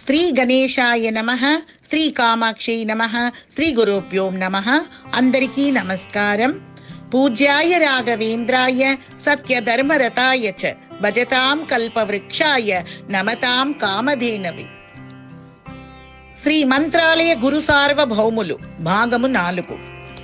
శ్రీ గణేశాయ నమ శ్రీ కామాక్షి నమ శ్రీ గురుభ్యోం నమ అందరికీ నమస్కారం పూజ్యాయ రాఘవేంద్రాయ సత్యధర్మరతాయ చ భజతాం కల్పవృక్షాయ నమతాం కామధేనవి శ్రీ మంత్రాలయ గురు సార్వభౌములు భాగము నాలుగు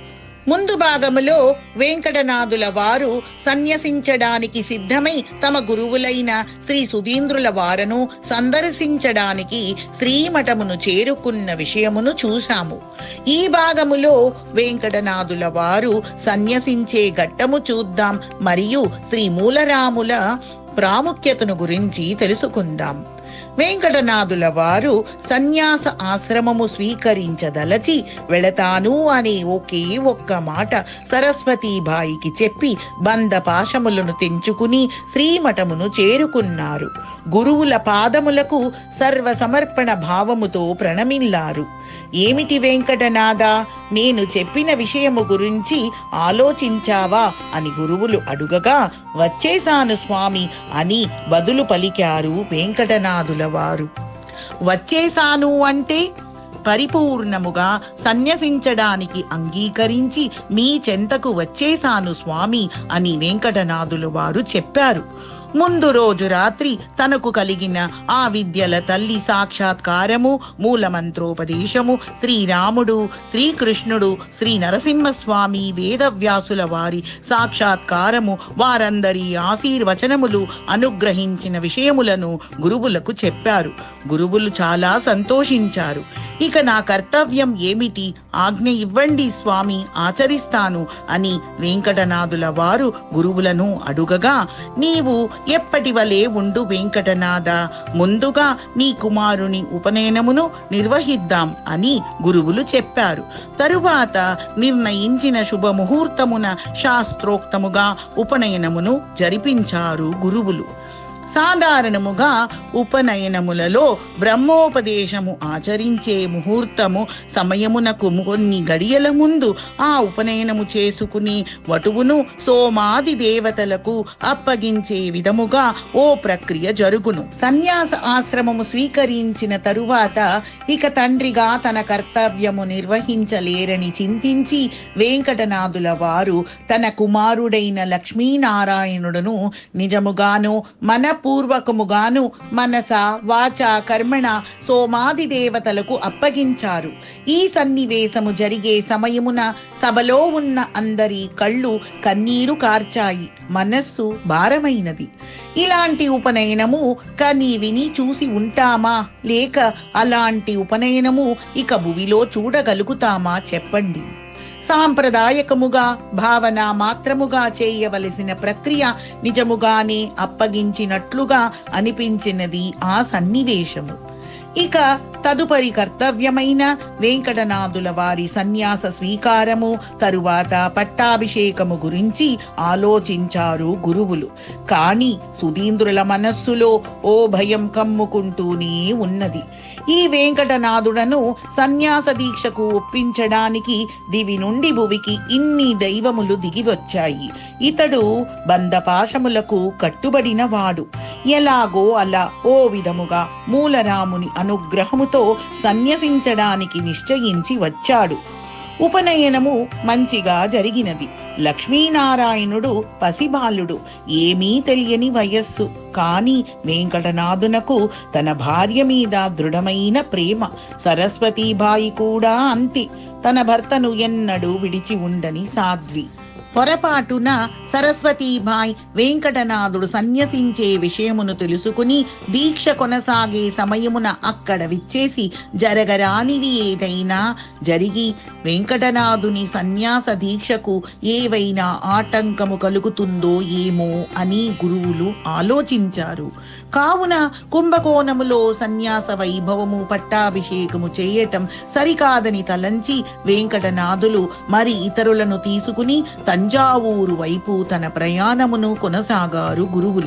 ముందు భాగములో వెంకటనాథుల వారు సన్యసించడానికి సిద్ధమై తమ గురువులైన శ్రీ సుధీంద్రుల వారను సందర్శించడానికి శ్రీమఠమును చేరుకున్న విషయమును చూశాము ఈ భాగములో వెంకటనాథుల వారు సన్యసించే ఘట్టము చూద్దాం మరియు శ్రీ మూలరాముల ప్రాముఖ్యతను గురించి తెలుసుకుందాం వెంకటనాథుల వారు సన్యాస ఆశ్రమము స్వీకరించదలచి వెళతాను అనే ఒకే ఒక్క మాట సరస్వతీబాయికి చెప్పి బంద పాశములను తెంచుకుని శ్రీమఠమును చేరుకున్నారు గురువుల పాదములకు సర్వ సమర్పణ భావముతో ప్రణమిల్లారు ఏమిటి వెంకటనాథ నేను చెప్పిన విషయము గురించి ఆలోచించావా అని గురువులు అడుగగా వచ్చేశాను స్వామి అని బదులు పలికారు వెంకటనాథుల వారు వచ్చేశాను అంటే పరిపూర్ణముగా సన్యసించడానికి అంగీకరించి మీ చెంతకు వచ్చేశాను స్వామి అని వెంకటనాథులు వారు చెప్పారు ముందు రోజు రాత్రి తనకు కలిగిన ఆ విద్యల తల్లి సాక్షాత్కారము మూలమంత్రోపదేశము శ్రీరాముడు శ్రీకృష్ణుడు శ్రీ నరసింహస్వామి వేదవ్యాసుల వారి సాక్షాత్కారము వారందరి ఆశీర్వచనములు అనుగ్రహించిన విషయములను గురువులకు చెప్పారు గురువులు చాలా సంతోషించారు ఇక నా కర్తవ్యం ఏమిటి ఆజ్ఞ ఇవ్వండి స్వామి ఆచరిస్తాను అని వెంకటనాథుల వారు గురువులను అడుగగా నీవు ఎప్పటి వలె ఉండు వెంకటనాథ ముందుగా నీ కుమారుని ఉపనయనమును నిర్వహిద్దాం అని గురువులు చెప్పారు తరువాత నిర్ణయించిన శుభముహూర్తమున శాస్త్రోక్తముగా ఉపనయనమును జరిపించారు గురువులు సాధారణముగా ఉపనయనములలో బ్రహ్మోపదేశము ఆచరించే ముహూర్తము సమయమునకు కొన్ని గడియల ముందు ఆ ఉపనయనము చేసుకుని వటువును సోమాది దేవతలకు అప్పగించే విధముగా ఓ ప్రక్రియ జరుగును సన్యాస ఆశ్రమము స్వీకరించిన తరువాత ఇక తండ్రిగా తన కర్తవ్యము నిర్వహించలేరని చింతించి వెంకటనాథుల వారు తన కుమారుడైన లక్ష్మీనారాయణుడును నిజముగాను మనపూర్వకముగాను మనస వాచ కర్మణ సోమాది దేవతలకు అప్పగించారు ఈ సన్నివేశము జరిగే సమయమున సభలో ఉన్న అందరి కళ్ళు కన్నీరు కార్చాయి మనస్సు భారమైనది ఇలాంటి ఉపనయనము కని విని చూసి ఉంటామా లేక అలాంటి ఉపనయనము ఇక భువిలో చూడగలుగుతామా చెప్పండి సాంప్రదాయకముగా భావన మాత్రముగా చేయవలసిన ప్రక్రియ నిజముగానే అప్పగించినట్లుగా అనిపించినది ఆ సన్నివేశము ఇక తదుపరి కర్తవ్యమైన వెంకటనాథుల వారి సన్యాస స్వీకారము తరువాత పట్టాభిషేకము గురించి ఆలోచించారు గురువులు కాని సుధీంద్రుల మనస్సులో ఓ భయం కమ్ముకుంటూనే ఉన్నది ఈ వెంకటనాథుడను సన్యాస దీక్షకు ఒప్పించడానికి దివి నుండి భువికి ఇన్ని దైవములు దిగి వచ్చాయి ఇతడు బంధపాశములకు కట్టుబడిన వాడు ఎలాగో అలా ఓ విధముగా మూలరాముని అనుగ్రహముతో సన్యసించడానికి నిశ్చయించి వచ్చాడు ఉపనయనము మంచిగా జరిగినది లక్ష్మీనారాయణుడు పసిబాలుడు ఏమీ తెలియని వయస్సు కాని వెంకటనాథునకు తన భార్య మీద దృఢమైన ప్రేమ సరస్వతీబాయి కూడా అంతే తన భర్తను ఎన్నడూ విడిచి ఉండని సాధ్వి పొరపాటున సరస్వతీబాయ్ వెంకటనాథుడు సన్యసించే విషయమును తెలుసుకుని దీక్ష కొనసాగే సమయమున అక్కడ విచ్చేసి జరగరానిది ఏదైనా జరిగి వెంకటనాథుని సన్యాస దీక్షకు ఏవైనా ఆటంకము కలుగుతుందో ఏమో అని గురువులు ఆలోచించారు కావున కుంభకోణములో సన్యాస వైభవము పట్టాభిషేకము చేయటం సరికాదని తలంచి వెంకటనాథులు మరి ఇతరులను తీసుకుని తంజావూరు వైపు తన ప్రయాణమును కొనసాగారు గురువులు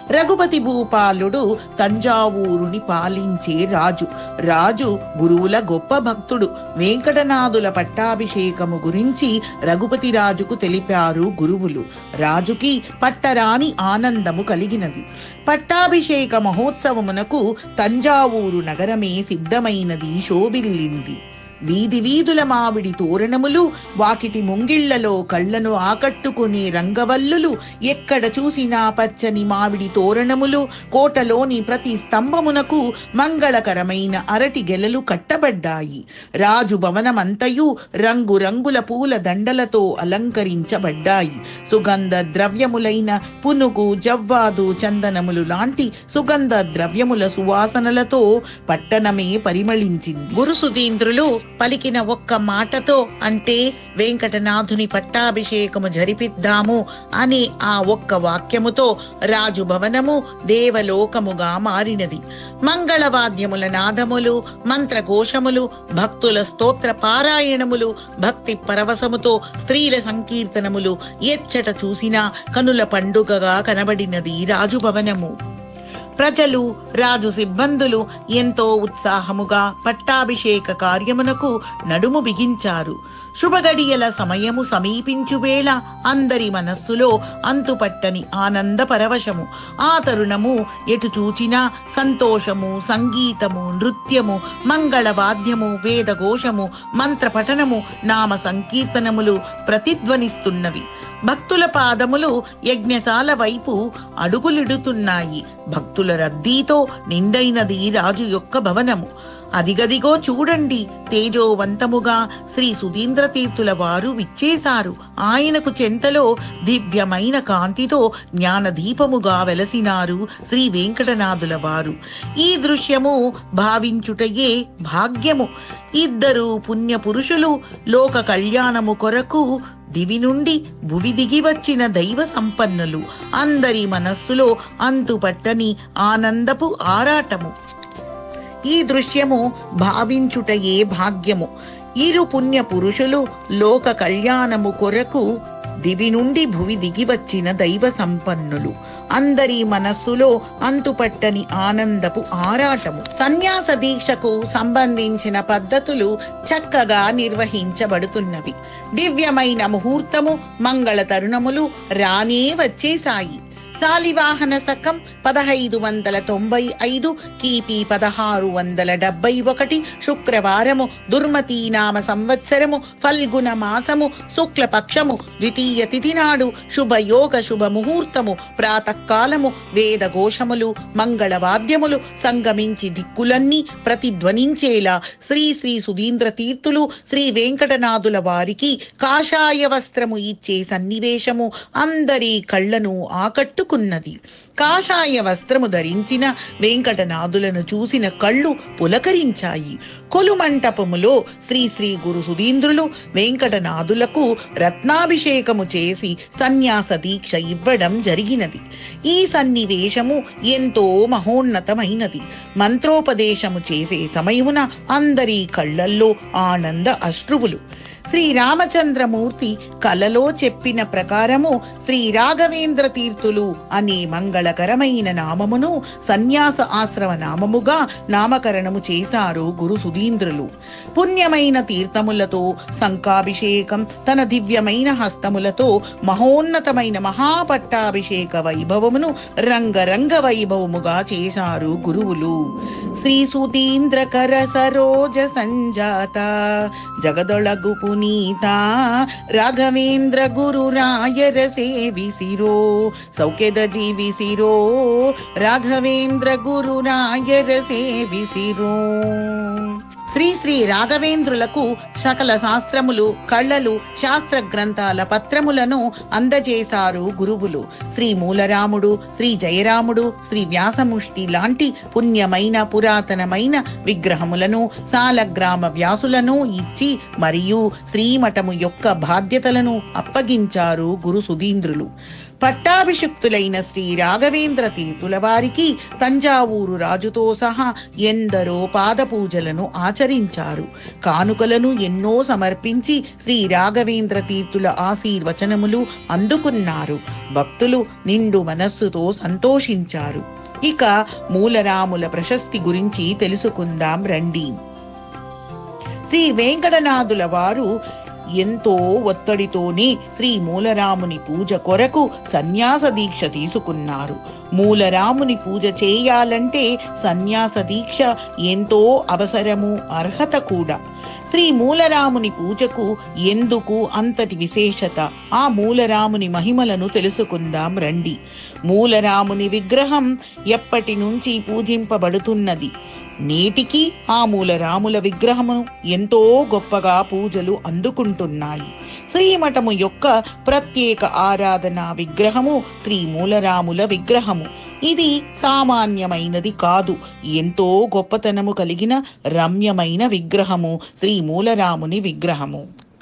రఘుపతి భూపాలుడు తంజావూరుని పాలించే రాజు రాజు గురువుల గొప్ప భక్తుడు వెంకటనాథుల పట్టాభిషేకము గురించి రఘుపతి రాజుకు తెలిపారు గురువులు రాజుకి పట్టరాని ఆనందము కలిగినది పట్టాభిషేక మహోత్సవమునకు తంజావూరు నగరమే సిద్ధమైనది శోభిల్లింది వీధి వీధుల మామిడి తోరణములు వాకిటి ముంగిళ్లలో కళ్ళను ఆకట్టుకునే రంగవల్లులు ఎక్కడ చూసినా పచ్చని మామిడి తోరణములు కోటలోని ప్రతి స్తంభమునకు మంగళకరమైన అరటి గెలలు కట్టబడ్డాయి రాజు భవనమంతయు రంగురంగుల పూల దండలతో అలంకరించబడ్డాయి సుగంధ ద్రవ్యములైన పునుగు జవ్వాదు చందనములు లాంటి సుగంధ ద్రవ్యముల సువాసనలతో పట్టణమే పరిమళించింది గురు సుధీంద్రులు పలికిన ఒక్క మాటతో అంటే వెంకటనాథుని పట్టాభిషేకము జరిపిద్దాము అనే ఆ ఒక్క వాక్యముతో రాజు భవనము దేవలోకముగా మారినది మంగళవాద్యముల నాదములు మంత్రఘోషములు భక్తుల స్తోత్ర పారాయణములు భక్తి పరవశముతో స్త్రీల సంకీర్తనములు ఎచ్చట చూసినా కనుల పండుగగా కనబడినది రాజుభవనము ప్రజలు రాజు సిబ్బందులు ఎంతో ఉత్సాహముగా పట్టాభిషేక కార్యమునకు నడుము బిగించారు శుభగడియల సమయము సమీపించు వేళ అందరి మనస్సులో అంతుపట్టని ఆనంద పరవశము ఆ తరుణము ఎటు చూచినా సంతోషము సంగీతము నృత్యము మంగళవాద్యము వేదఘోషము మంత్రపఠనము నామ సంకీర్తనములు ప్రతిధ్వనిస్తున్నవి భక్తుల పాదములు యజ్ఞశాల వైపు అడుగులిడుతున్నాయి భక్తుల రద్దీతో నిండైనది రాజు యొక్క భవనము అదిగదిగో చూడండి తేజోవంతముగా శ్రీ సుధీంద్ర తీర్థుల వారు విచ్చేశారు ఆయనకు చెంతలో దివ్యమైన కాంతితో జ్ఞానదీపముగా వెలసినారు శ్రీ వెంకటనాథుల వారు ఈ దృశ్యము భావించుటయే భాగ్యము ఇద్దరు పుణ్య పురుషులు లోక కళ్యాణము కొరకు దివి నుండి భువి దిగి వచ్చిన దైవ సంపన్నులు అందరి మనస్సులో అంతుపట్టని ఆనందపు ఆరాటము ఈ దృశ్యము భావించుటయే భాగ్యము ఇరు పుణ్య పురుషులు లోక కళ్యాణము కొరకు దివి నుండి భువి దిగి వచ్చిన దైవ సంపన్నులు అందరి మనస్సులో అంతుపట్టని ఆనందపు ఆరాటము సన్యాస దీక్షకు సంబంధించిన పద్ధతులు చక్కగా నిర్వహించబడుతున్నవి దివ్యమైన ముహూర్తము మంగళ తరుణములు రానే వచ్చేశాయి శాలివాహన శకం పదహైదు వందల తొంభై ఐదు కిపి పదహారు వందల డెబ్బై ఒకటి శుక్రవారము దుర్మతీ నామ సంవత్సరము ఫల్గుణ మాసము శుక్లపక్షము ద్వితీయ తిథి నాడు శుభయోగ శుభ ముహూర్తము ప్రాతకాలము వేద ఘోషములు మంగళవాద్యములు సంగమించి దిక్కులన్నీ ప్రతిధ్వనించేలా శ్రీ శ్రీ సుధీంద్ర తీర్థులు శ్రీ వెంకటనాథుల వారికి కాషాయ వస్త్రము ఇచ్చే సన్నివేశము అందరి కళ్ళను ఆకట్టుకున్నది కాషాయ వస్త్రము ధరించిన వెంకటనాథులను చూసిన కళ్ళు పులకరించాయి కొలుమంటపములో శ్రీ శ్రీ గురు సుధీంద్రులు వెంకటనాథులకు రత్నాభిషేకము చేసి సన్యాస దీక్ష ఇవ్వడం జరిగినది ఈ సన్నివేశము ఎంతో మహోన్నతమైనది మంత్రోపదేశము చేసే సమయమున అందరి కళ్ళల్లో ఆనంద అశ్రువులు శ్రీ రామచంద్రమూర్తి కలలో చెప్పిన ప్రకారము శ్రీ రాఘవేంద్ర తీర్థులు అనే మంగళకరమైన నామమును సన్యాస ఆశ్రమ నామముగా నామకరణము చేశారు గురు సుధీంద్రులు పుణ్యమైన తీర్థములతో శంఖాభిషేకం తన దివ్యమైన హస్తములతో మహోన్నతమైన మహాపట్టాభిషేక వైభవమును రంగరంగ వైభవముగా చేశారు గురువులు శ్రీ సుధీంద్రకర సరోజ సంజాత జగదొళగు పునీత రాఘవేంద్ర గురు రాయర సేవిసిరో సౌఖ్యద జీవిసిరో రాఘవేంద్ర గురు రాయర సేవిసిరో శ్రీ శ్రీ రాఘవేంద్రులకు సకల శాస్త్రములు కళ్ళలు శాస్త్ర గ్రంథాల పత్రములను అందజేశారు గురువులు శ్రీ మూలరాముడు శ్రీ జయరాముడు శ్రీ వ్యాసముష్టి లాంటి పుణ్యమైన పురాతనమైన విగ్రహములను సాలగ్రామ వ్యాసులను ఇచ్చి మరియు శ్రీమఠము యొక్క బాధ్యతలను అప్పగించారు గురు సుధీంద్రులు పట్టాభిషిక్తులైన శ్రీ రాఘవేంద్ర తీర్థుల వారికి తంజావూరు రాజుతో సహా ఎందరో పాదపూజలను ఆచరించారు కానుకలను ఎన్నో సమర్పించి శ్రీ రాఘవేంద్ర తీర్థుల ఆశీర్వచనములు అందుకున్నారు భక్తులు నిండు మనస్సుతో సంతోషించారు ఇక మూలరాముల ప్రశస్తి గురించి తెలుసుకుందాం రండి శ్రీ వెంకటనాథుల వారు ఎంతో ఒత్తిడితోనే శ్రీ మూలరాముని పూజ కొరకు సన్యాస దీక్ష తీసుకున్నారు మూలరాముని పూజ చేయాలంటే సన్యాస దీక్ష ఎంతో అవసరము అర్హత కూడా శ్రీ మూలరాముని పూజకు ఎందుకు అంతటి విశేషత ఆ మూలరాముని మహిమలను తెలుసుకుందాం రండి మూలరాముని విగ్రహం ఎప్పటి నుంచి పూజింపబడుతున్నది నేటికి ఆ మూలరాముల విగ్రహము ఎంతో గొప్పగా పూజలు అందుకుంటున్నాయి శ్రీమఠము యొక్క ప్రత్యేక ఆరాధన విగ్రహము శ్రీ మూలరాముల విగ్రహము ఇది సామాన్యమైనది కాదు ఎంతో గొప్పతనము కలిగిన రమ్యమైన విగ్రహము శ్రీ మూలరాముని విగ్రహము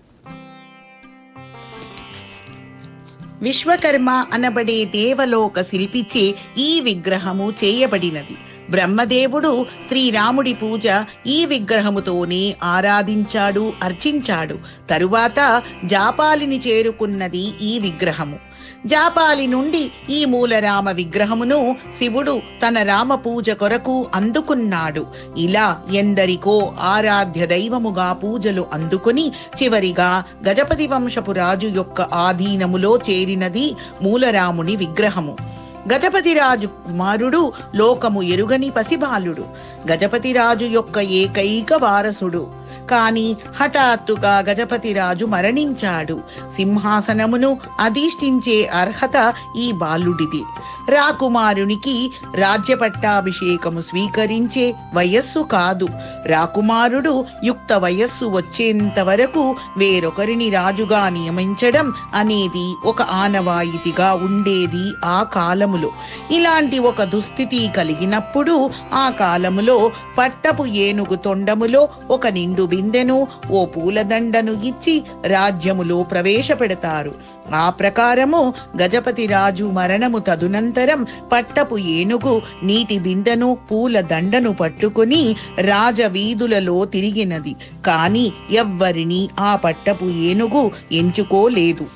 విశ్వకర్మ అనబడే దేవలోక శిల్పిచే ఈ విగ్రహము చేయబడినది బ్రహ్మదేవుడు శ్రీరాముడి పూజ ఈ విగ్రహముతోనే ఆరాధించాడు అర్చించాడు తరువాత జాపాలిని చేరుకున్నది ఈ విగ్రహము జాపాలి నుండి ఈ మూలరామ విగ్రహమును శివుడు తన రామ పూజ కొరకు అందుకున్నాడు ఇలా ఎందరికో ఆరాధ్య దైవముగా పూజలు అందుకుని చివరిగా గజపతి వంశపు రాజు యొక్క ఆధీనములో చేరినది మూలరాముని విగ్రహము గజపతిరాజు కుమారుడు లోకము ఎరుగని పసిబాలుడు గజపతిరాజు యొక్క ఏకైక వారసుడు కాని హఠాత్తుగా గజపతిరాజు మరణించాడు సింహాసనమును అధిష్ఠించే అర్హత ఈ బాలుడిది రాకుమారునికి రాజ్య పట్టాభిషేకము స్వీకరించే వయస్సు కాదు రాకుమారుడు యుక్త వయస్సు వచ్చేంత వరకు వేరొకరిని రాజుగా నియమించడం అనేది ఒక ఆనవాయితీగా ఉండేది ఆ కాలములో ఇలాంటి ఒక దుస్థితి కలిగినప్పుడు ఆ కాలములో పట్టపు ఏనుగు తొండములో ఒక నిండు బిందెను ఓ పూలదండను ఇచ్చి రాజ్యములో ప్రవేశపెడతారు ఆ ప్రకారము గజపతి రాజు మరణము తదునంతరం పట్టపు ఏనుగు నీటి బిందెను పూల దండను పట్టుకుని రాజవీధులలో తిరిగినది కాని ఎవ్వరిని ఆ పట్టపు ఏనుగు ఎంచుకోలేదు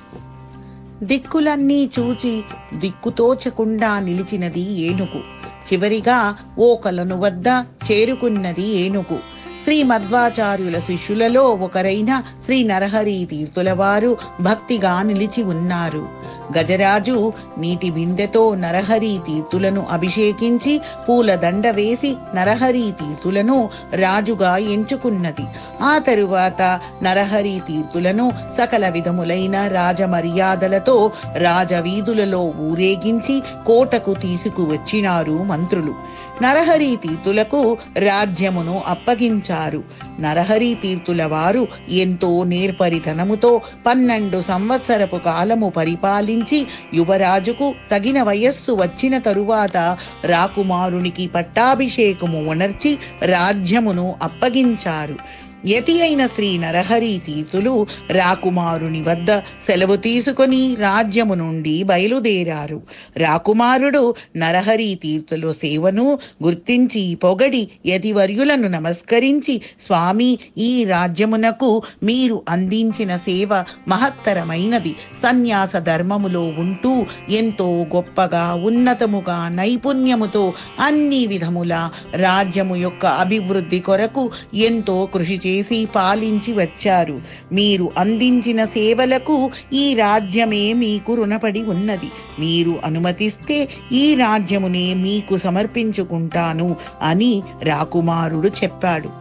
దిక్కులన్నీ చూచి దిక్కుతోచకుండా నిలిచినది ఏనుగు చివరిగా ఓకలను వద్ద చేరుకున్నది ఏనుగు శ్రీ మధ్వాచార్యుల శిష్యులలో ఒకరైన శ్రీ నరహరి తీర్థుల వారు భక్తిగా నిలిచి ఉన్నారు గజరాజు నీటి బిందెతో నరహరి తీర్థులను అభిషేకించి పూలదండ వేసి నరహరి తీర్థులను రాజుగా ఎంచుకున్నది ఆ తరువాత నరహరి తీర్థులను సకల విధములైన రాజమర్యాదలతో రాజవీధులలో ఊరేగించి కోటకు తీసుకువచ్చినారు మంత్రులు నరహరి తీర్థులకు రాజ్యమును అప్పగించారు నరహరి తీర్థుల వారు ఎంతో నేర్పరితనముతో పన్నెండు సంవత్సరపు కాలము పరిపాలించి యువరాజుకు తగిన వయస్సు వచ్చిన తరువాత రాకుమారునికి పట్టాభిషేకము ఉనర్చి రాజ్యమును అప్పగించారు యతి అయిన శ్రీ నరహరి తీర్థులు రాకుమారుని వద్ద సెలవు తీసుకొని రాజ్యము నుండి బయలుదేరారు రాకుమారుడు నరహరి తీర్థుల సేవను గుర్తించి పొగడి యతివర్యులను నమస్కరించి స్వామి ఈ రాజ్యమునకు మీరు అందించిన సేవ మహత్తరమైనది సన్యాస ధర్మములో ఉంటూ ఎంతో గొప్పగా ఉన్నతముగా నైపుణ్యముతో అన్ని విధముల రాజ్యము యొక్క అభివృద్ధి కొరకు ఎంతో కృషి చేసి పాలించి వచ్చారు మీరు అందించిన సేవలకు ఈ రాజ్యమే మీకు రుణపడి ఉన్నది మీరు అనుమతిస్తే ఈ రాజ్యమునే మీకు సమర్పించుకుంటాను అని రాకుమారుడు చెప్పాడు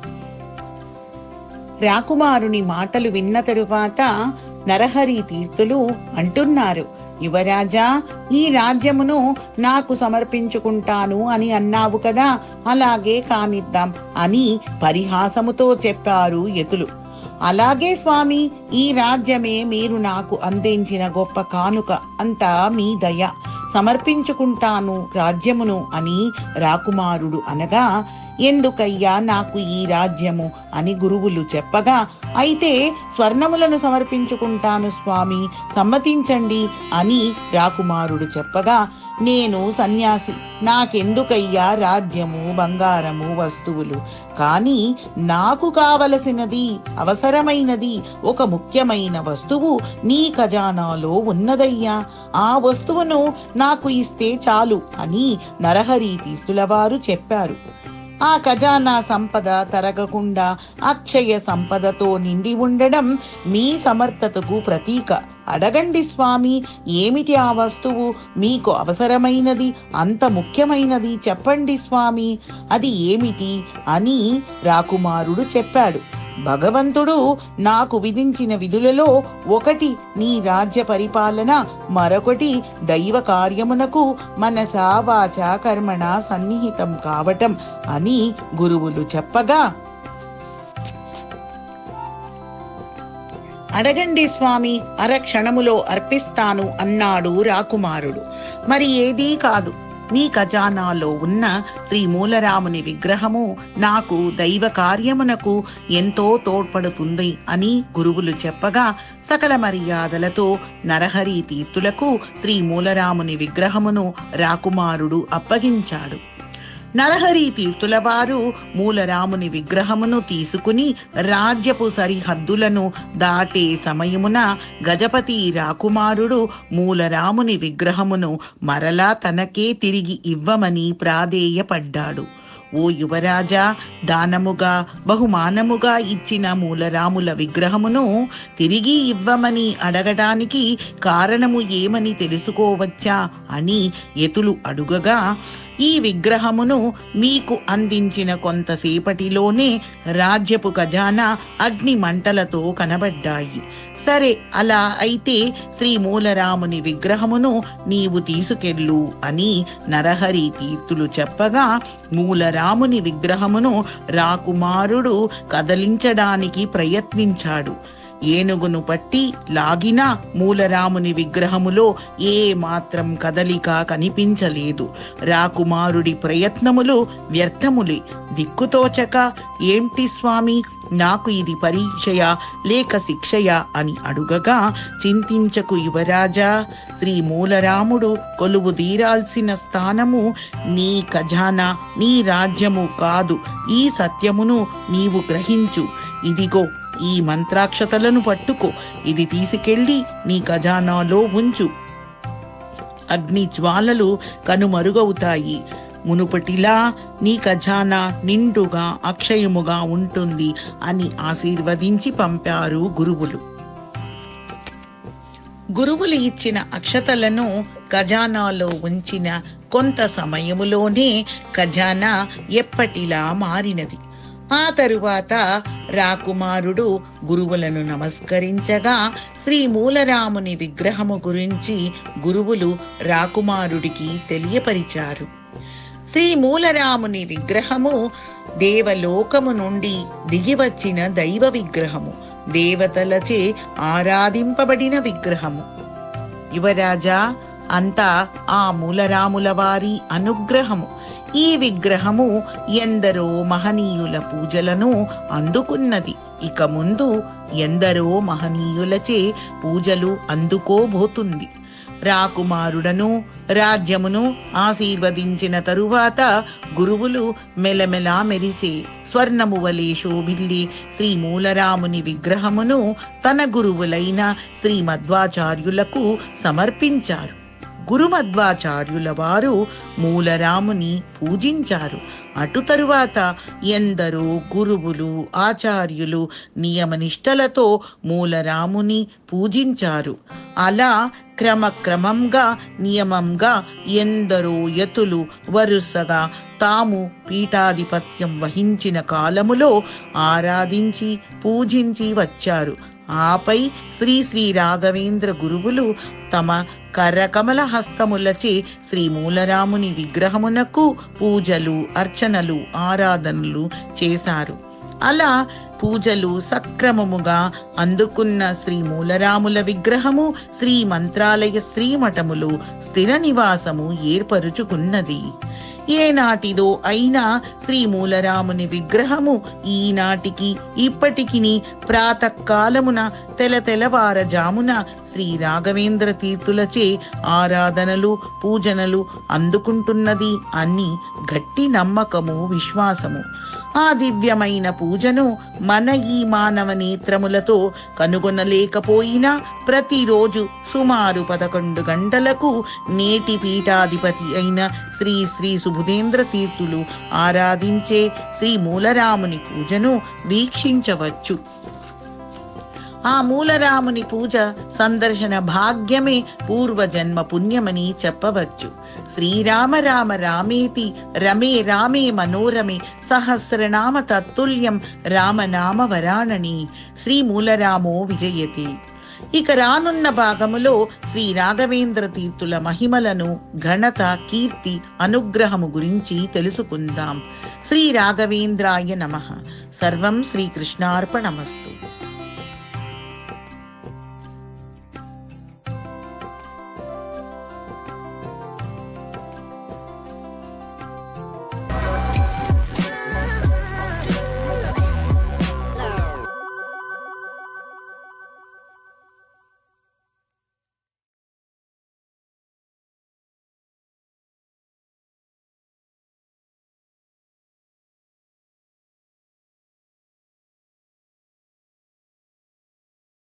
రాకుమారుని మాటలు విన్న తరువాత నరహరి తీర్థులు అంటున్నారు యువరాజా ఈ రాజ్యమును నాకు సమర్పించుకుంటాను అని అన్నావు కదా అలాగే కానిద్దాం అని పరిహాసముతో చెప్పారు యతులు అలాగే స్వామి ఈ రాజ్యమే మీరు నాకు అందించిన గొప్ప కానుక అంతా మీ దయ సమర్పించుకుంటాను రాజ్యమును అని రాకుమారుడు అనగా ఎందుకయ్యా నాకు ఈ రాజ్యము అని గురువులు చెప్పగా అయితే స్వర్ణములను సమర్పించుకుంటాను స్వామి సమ్మతించండి అని రాకుమారుడు చెప్పగా నేను సన్యాసి నాకెందుకయ్యా రాజ్యము బంగారము వస్తువులు కానీ నాకు కావలసినది అవసరమైనది ఒక ముఖ్యమైన వస్తువు నీ ఖజానాలో ఉన్నదయ్యా ఆ వస్తువును నాకు ఇస్తే చాలు అని నరహరి తీర్థుల వారు చెప్పారు ఆ ఖజానా సంపద తరగకుండా అక్షయ సంపదతో నిండి ఉండడం మీ సమర్థతకు ప్రతీక అడగండి స్వామి ఏమిటి ఆ వస్తువు మీకు అవసరమైనది అంత ముఖ్యమైనది చెప్పండి స్వామి అది ఏమిటి అని రాకుమారుడు చెప్పాడు భగవంతుడు నాకు విధించిన విధులలో ఒకటి నీ రాజ్య పరిపాలన మరొకటి దైవ కార్యమునకు మనసా వాచ కర్మణ సన్నిహితం కావటం అని గురువులు చెప్పగా అడగండి స్వామి అరక్షణములో అర్పిస్తాను అన్నాడు రాకుమారుడు మరి ఏదీ కాదు నీ ఖజానాలో ఉన్న శ్రీ మూలరాముని విగ్రహము నాకు దైవ కార్యమునకు ఎంతో తోడ్పడుతుంది అని గురువులు చెప్పగా సకల మర్యాదలతో నరహరి తీర్థులకు శ్రీ మూలరాముని విగ్రహమును రాకుమారుడు అప్పగించాడు నరహరి తీర్థుల వారు మూలరాముని విగ్రహమును తీసుకుని రాజ్యపు సరిహద్దులను దాటే సమయమున గజపతి రాకుమారుడు మూలరాముని విగ్రహమును మరలా తనకే తిరిగి ఇవ్వమని ప్రాధేయపడ్డాడు ఓ యువరాజా దానముగా బహుమానముగా ఇచ్చిన మూలరాముల విగ్రహమును తిరిగి ఇవ్వమని అడగటానికి కారణము ఏమని తెలుసుకోవచ్చా అని ఎతులు అడుగగా ఈ విగ్రహమును మీకు అందించిన కొంతసేపటిలోనే రాజ్యపు ఖజానా అగ్ని మంటలతో కనబడ్డాయి సరే అలా అయితే శ్రీ మూలరాముని విగ్రహమును నీవు తీసుకెళ్ళు అని నరహరి తీర్థులు చెప్పగా మూలరాముని విగ్రహమును రాకుమారుడు కదలించడానికి ప్రయత్నించాడు ఏనుగును పట్టి లాగినా మూలరాముని విగ్రహములో ఏ మాత్రం కదలిక కనిపించలేదు రాకుమారుడి ప్రయత్నములు వ్యర్థములే దిక్కుతోచక ఏంటి స్వామి నాకు ఇది పరీక్షయ లేక శిక్షయ అని అడుగగా చింతించకు యువరాజా శ్రీ మూలరాముడు కొలువు తీరాల్సిన స్థానము నీ ఖజానా నీ రాజ్యము కాదు ఈ సత్యమును నీవు గ్రహించు ఇదిగో ఈ మంత్రాక్షతలను పట్టుకో ఇది తీసుకెళ్ళి నీ ఖజానాలో ఉంచు అగ్ని జ్వాలలు కనుమరుగవుతాయి మునుపటిలా నీ ఖజానా నిండుగా అక్షయముగా ఉంటుంది అని ఆశీర్వదించి పంపారు గురువులు గురువులు ఇచ్చిన అక్షతలను ఖజానాలో ఉంచిన కొంత సమయములోనే ఖజానా ఎప్పటిలా మారినది ఆ తరువాత రాకుమారుడు గురువులను నమస్కరించగా శ్రీ మూలరాముని విగ్రహము గురించి గురువులు రాకుమారుడికి తెలియపరిచారు శ్రీ మూలరాముని విగ్రహము దేవలోకము నుండి దిగివచ్చిన దైవ విగ్రహము దేవతలచే ఆరాధింపబడిన విగ్రహము యువరాజా అంతా ఆ మూలరాముల వారి అనుగ్రహము ఈ విగ్రహము ఎందరో మహనీయుల పూజలను అందుకున్నది ఇక ముందు ఎందరో మహనీయులచే పూజలు అందుకోబోతుంది రాకుమారుడను రాజ్యమును ఆశీర్వదించిన తరువాత గురువులు మెలమెలా మెరిసే స్వర్ణము వలె శోభిల్లి శ్రీ మూలరాముని విగ్రహమును తన గురువులైన శ్రీ మధ్వాచార్యులకు సమర్పించారు గురుమధ్వాచార్యుల వారు మూలరాముని పూజించారు అటు తరువాత ఎందరో గురువులు ఆచార్యులు నియమనిష్టలతో మూలరాముని పూజించారు అలా క్రమక్రమంగా నియమంగా ఎందరో యతులు వరుసగా తాము పీఠాధిపత్యం వహించిన కాలములో ఆరాధించి పూజించి వచ్చారు ఆపై శ్రీ శ్రీ రాఘవేంద్ర గురువులు తమ కరకమల హస్తములచే శ్రీ మూలరాముని విగ్రహమునకు పూజలు అర్చనలు ఆరాధనలు చేశారు అలా పూజలు సక్రమముగా అందుకున్న శ్రీ మూలరాముల విగ్రహము శ్రీ మంత్రాలయ శ్రీమఠములు స్థిర నివాసము ఏర్పరుచుకున్నది ఏనాటిదో అయినా శ్రీ మూలరాముని విగ్రహము ఈనాటికి ఇప్పటికిని ప్రాతకాలమున తెల తెలవారజామున శ్రీ రాఘవేంద్ర తీర్థులచే ఆరాధనలు పూజనలు అందుకుంటున్నది అని గట్టి నమ్మకము విశ్వాసము ఆ దివ్యమైన పూజను మన ఈ మానవ నేత్రములతో కనుగొనలేకపోయినా ప్రతిరోజు సుమారు పదకొండు గంటలకు నేటి పీఠాధిపతి అయిన శ్రీ శ్రీ సుబుధేంద్ర తీర్థులు ఆరాధించే శ్రీ మూలరాముని పూజను వీక్షించవచ్చు ఆ మూలరాముని పూజ సందర్శన భాగ్యమే పూర్వజన్మ పుణ్యమని చెప్పవచ్చు శ్రీరామ రామ రామేతి రమే రామే మనోరమే సహస్రనామ తత్తుల్యం రామనామ వరాణని శ్రీ మూలరామో విజయతి ఇక రానున్న భాగములో శ్రీ రాఘవేంద్ర తీర్థుల మహిమలను ఘనత కీర్తి అనుగ్రహము గురించి తెలుసుకుందాం శ్రీ రాఘవేంద్రాయ నమ సర్వం శ్రీకృష్ణార్పణమస్తు